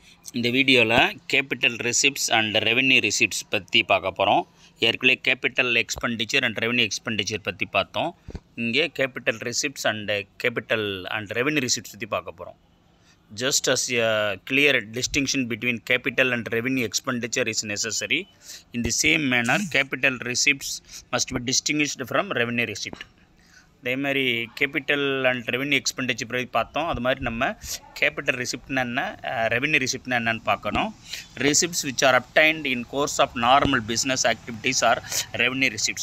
இந்த வீடியோவில் capital receipts and revenue receipts பற்றி பார்க்க போகிறோம் ஏற்கனவே capital expenditure and revenue expenditure பற்றி பார்த்தோம் இங்கே capital receipts and capital and revenue receipts பற்றி பார்க்க போகிறோம் just as a clear distinction between capital and revenue expenditure is necessary in the same manner capital receipts must be distinguished from revenue receipt அதே மாதிரி capital and revenue expenditure பற்றி பார்த்தோம் அது மாதிரி நம்ம கேபிட்டல் ரிசிப்ட்னா என்ன ரெவென்யூ ரிசிப்ட்னா என்னன்னு பார்க்கணும் receipts which are obtained in course of normal business activities are revenue receipts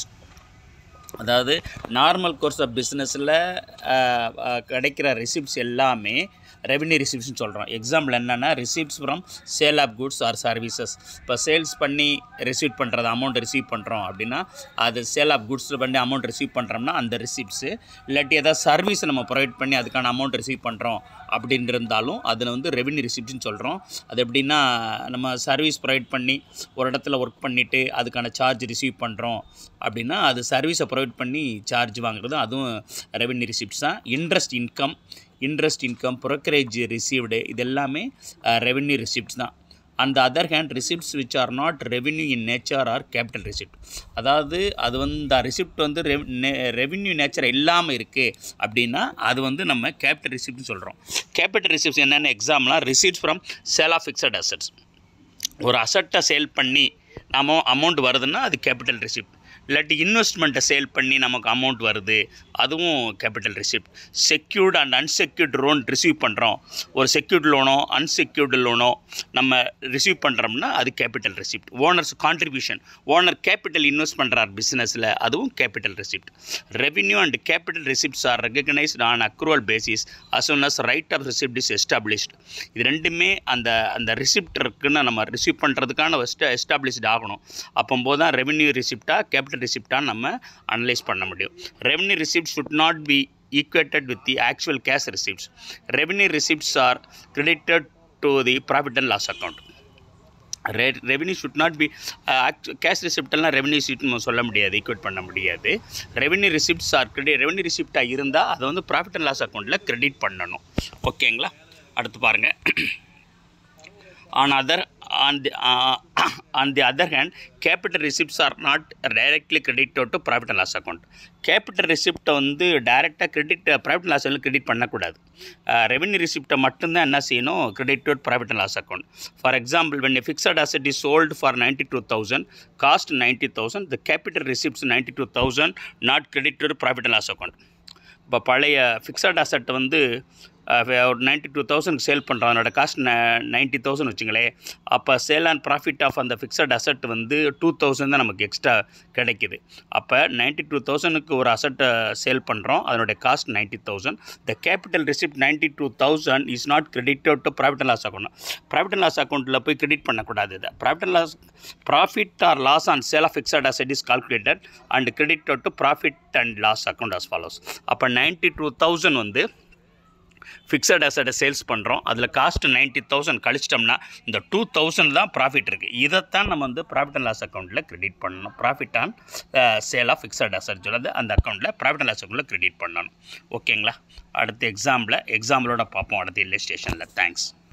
அதாவது நார்மல் கோர்ஸ் ஆஃப் பிஸ்னஸில் கிடைக்கிற ரிசிப்ட்ஸ் எல்லாமே ரெவென்யூ ரிசிப்ட்ஸ்னு சொல்கிறோம் எக்ஸாம்பிள் என்னென்னா receipts from sale of goods or services இப்போ சேல்ஸ் பண்ணி ரிசீவ் பண்ணுறது அமௌண்ட் ரிசீவ் பண்ணுறோம் அப்படின்னா அது சேல் ஆஃப் குட்ஸ் பண்ணி அமௌண்ட் ரிசீவ் பண்ணுறோம்னா அந்த ரிசிப்ட்ஸு இல்லாட்டி ஏதாவது சர்வீஸ் நம்ம ப்ரொவைட் பண்ணி அதுக்கான அமௌண்ட் ரிசீவ் பண்ணுறோம் அப்படின்னு இருந்தாலும் அதில் வந்து ரெவென்யூ ரிசிப்ட்னு சொல்கிறோம் அது எப்படின்னா நம்ம சர்வீஸ் ப்ரொவைட் பண்ணி ஒரு இடத்துல ஒர்க் பண்ணிவிட்டு அதுக்கான சார்ஜ் ரிசீவ் பண்ணுறோம் அப்படின்னா அது சர்வீஸை ப்ரொவைட் பண்ணி சார்ஜ் வாங்குறது அதுவும் ரெவென்யூ ரிசிப்ட்ஸ் தான் interest income interest income brokerage received இது எல்லாமே ரெவென்யூ ரிசிப்ட்ஸ் தான் அந்த other hand receipts which are not revenue in nature are capital receipt அதாவது அது வந்து இந்த ரிசிப்ட் வந்து ரெவென்யூ நேச்சர் இல்லாமல் இருக்குது அப்படின்னா அது வந்து நம்ம கேபிட்டல் ரிசிப்ட்னு சொல்கிறோம் கேபிட்டல் ரிசிப்ட்ஸ் என்னென்ன எக்ஸாம்லாம் receipts from sale of fixed assets ஒரு அசட்டை சேல் பண்ணி நம்ம அமௌண்ட் வருதுன்னா அது கேபிட்டல் ரிசிப்ட் இல்லாட்டி இன்வெஸ்ட்மெண்ட்டை சேல் பண்ணி நமக்கு அமௌண்ட் வருது அதுவும் capital receipt secured and unsecured loan receive பண்ணுறோம் ஒரு செக்யூர்டு லோனோ அன்செக்யூர்டு லோனோ நம்ம ரிசீவ் பண்ணுறோம்னா அது capital receipt owners contribution owner capital invest பண்ணுறார் பிஸ்னஸில் அதுவும் capital receipt revenue and capital receipts are recognised on accrual basis as soon as right of receipt is established இது ரெண்டுமே அந்த அந்த ரிசிப்ட் இருக்குன்னு நம்ம ரிசீவ் பண்ணுறதுக்கான எஸ்டாப்ளிஷ்ட் ஆகணும் அப்போம்போது தான் ரெவென்யூ ரிசிப்டாக கேபிட்டல் ரிசிப்டாக நம்ம அனலைஸ் பண்ண முடியும் revenue receipt should not be equated with the actual cash receipts. Revenue receipts are credited to the profit and loss account. Revenue should not be cash ரிசிப்டெல்லாம் revenue sheet சொல்ல முடியாது equate பண்ண முடியாது revenue receipts are credit revenue ரிசிப்டாக இருந்தால் அதை வந்து profit and loss அக்கௌண்ட்டில் கிரெடிட் பண்ணணும் ஓகேங்களா அடுத்து பாருங்கள் on other on the uh, on the other hand capital receipts are not directly credited to profit and loss account capital receipt வந்து டைரெக்டாக கிரெடிட் ப்ராஃபிட் லாஸ் வந்து கிரெடிட் பண்ணக்கூடாது ரெவென்யூ ரிசிப்டை மட்டும்தான் என்ன செய்யணும் credit to profit and loss account for example when fixed asset is sold for ninety two thousand cost ninety thousand the capital receipts ninety two thousand not credit to profit and loss account இப்போ பழைய fixed asset வந்து ஒரு ninety two thousand sale பண்ணுறோம் அதனோட cost ninety thousand வச்சுங்களேன் அப்போ sale and profit of அந்த fixed asset வந்து டூ தௌசண்ட் தான் நமக்கு எக்ஸ்ட்ரா கிடைக்குது அப்போ நைன்ட்டி டூ தௌசண்ட்க்கு ஒரு அசட்டை சேல் பண்ணுறோம் அதனுடைய cost ninety thousand the capital receipt ninety two thousand is not credited to profit and loss account profit and loss அக்கௌண்ட்டில் போய் கிரெடிட் பண்ணக்கூடாது இதை profit and loss profit or loss on sale of fixed asset is calculated and credited to profit and loss account as follows அப்போ ninety two thousand வந்து fixed அசட்டை sales பண்ணுறோம் அதில் cost ninety thousand கழிச்சிட்டோம்னா இந்த two thousand தான் profit இருக்குது இதைத்தான் நம்ம வந்து ப்ராஃபிட் அண்ட் லாஸ் அக்கௌண்ட்டில் கிரெடிட் பண்ணணும் profit on sale of fixed asset சொல்லுறது அந்த அக்கௌண்ட்டில் ப்ராஃபிட் அண்ட் லாஸ் அக்கௌண்ட்டில் கிரெடிட் பண்ணணும் ஓகேங்களா அடுத்த எக்ஸாம்பிள் எக்ஸாம்பிளோட பார்ப்போம் அடுத்த இல்லஸ்டேஷனில் தேங்க்ஸ்